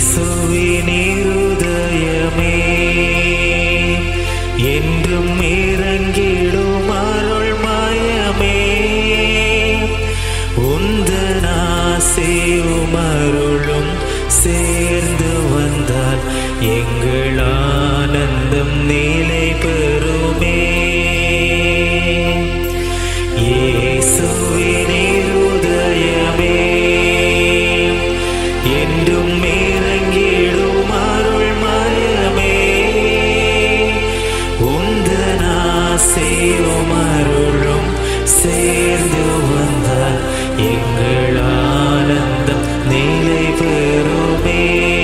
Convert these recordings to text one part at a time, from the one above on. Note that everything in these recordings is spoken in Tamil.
இயேசுவின் இருதயமே என்றும் இறங்கிடும் அருள்மயமே உந்தன் ஆசையும் அருளும் சேர்ந்து வந்தால் எங்கள் ஆனந்தம் நிலை பெறுமே இயேசுவின் இருதயமே என்றும் இறங்கிடும் அருள்மயமே உந்தன் ஆசையும் அருளும் சேர்ந்து வந்தால் எங்கள் ஆனந்தம் நிலை பெறுமே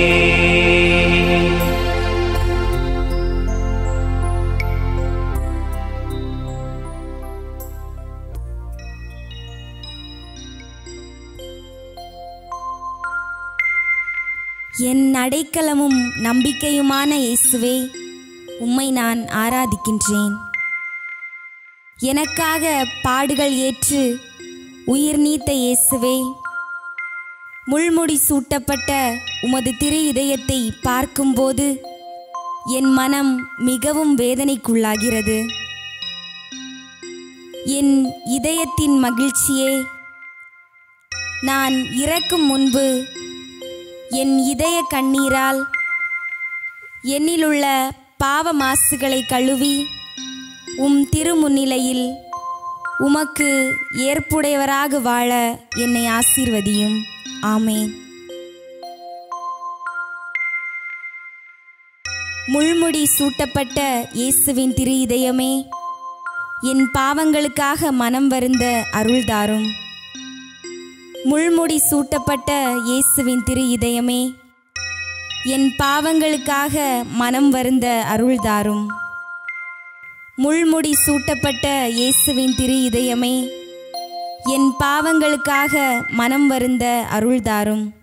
என் அடைக்கலமும் நம்பிக்கையுமான இயேசுவே உம்மை நான் ஆராதிக்கின்றேன் எனக்காக பாடுகள் ஏற்று உயிர் நீத்த இயேசுவே முள்முடி சூட்டப்பட்ட உமது திரு இதயத்தை பார்க்கும்போது என் மனம் மிகவும் வேதனைக்குள்ளாகிறது என் இதயத்தின் மகிழ்ச்சியே நான் இறக்கும் முன்பு என் இதய கண்ணீரால் என்னிலுள்ள பாவ மாசுகளை கழுவி உம் திருமுன்னிலையில் உமக்கு ஏற்புடையவராக வாழ என்னை ஆசீர்வதியும் ஆமேன் முள்முடி சூட்டப்பட்ட இயேசுவின் திரு இதயமே என் பாவங்களுக்காக மனம் வருந்த அருள்தாரும் முள்முடி சூட்டப்பட்ட இயேசுவின் திரு இதயமே என் பாவங்களுக்காக மனம் வருந்த அருள்தாரும் முள்முடி சூட்டப்பட்ட இயேசுவின் திரு இதயமே என் பாவங்களுக்காக மனம் வருந்த அருள்தாரும்